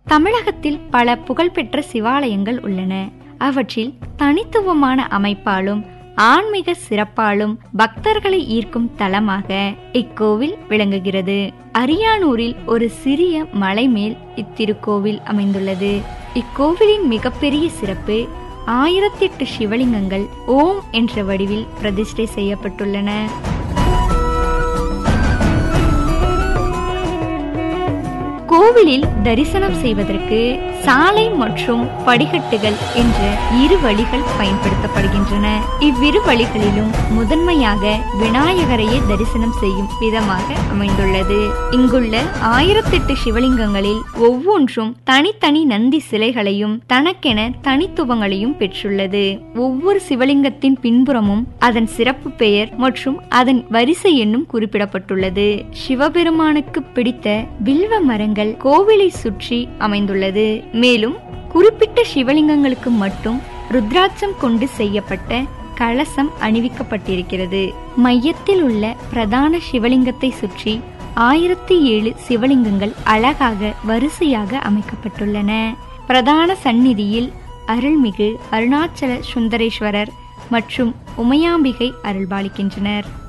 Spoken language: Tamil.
தமிழகத்தில் பல புகழ்பெற்ற சிவாலயங்கள் உள்ளன அவற்றில் தனித்துவமான அமைப்பாலும் ஆன்மீக சிறப்பாலும் பக்தர்களை ஈர்க்கும் தலமாக இக்கோவில் விளங்குகிறது அரியானூரில் ஒரு சிறிய மலை மேல் இத்திருக்கோவில் அமைந்துள்ளது இக்கோவிலின் மிகப்பெரிய சிறப்பு ஆயிரத்தெட்டு சிவலிங்கங்கள் ஓம் என்ற வடிவில் பிரதிஷ்டை செய்யப்பட்டுள்ளன கோவிலில் தரிசனம் செய்வதற்கு சாலை மற்றும் படிக்கட்டுகள் என்ற இரு வழிகள் பயன்படுத்தப்படுகின்றன இவ்விரு வழிகளிலும் முதன்மையாக விநாயகரையே தரிசனம் செய்யும் விதமாக அமைந்துள்ளது இங்குள்ள ஆயிரத்தெட்டு சிவலிங்கங்களில் ஒவ்வொன்றும் தனித்தனி நந்தி சிலைகளையும் தனக்கென தனித்துவங்களையும் பெற்றுள்ளது ஒவ்வொரு சிவலிங்கத்தின் பின்புறமும் அதன் சிறப்பு பெயர் மற்றும் அதன் வரிசை எண்ணும் குறிப்பிடப்பட்டுள்ளது சிவபெருமானுக்கு பிடித்த வில்வ மரங்கள் கோவிலை சுற்றி அமைந்துள்ளது மேலும் குறிப்பிட்ட சிவலிங்கங்களுக்கு மட்டும் ருத்ராட்சம் கொண்டு செய்யப்பட்ட கலசம் அணிவிக்கப்பட்டிருக்கிறது மையத்தில் உள்ள பிரதான சிவலிங்கத்தை சுற்றி ஆயிரத்தி ஏழு சிவலிங்கங்கள் அழகாக வரிசையாக அமைக்கப்பட்டுள்ளன பிரதான சந்நிதியில் அருள்மிகு அருணாச்சல சுந்தரேஸ்வரர் மற்றும் உமையாம்பிகை அருள்பாலிக்கின்றனர்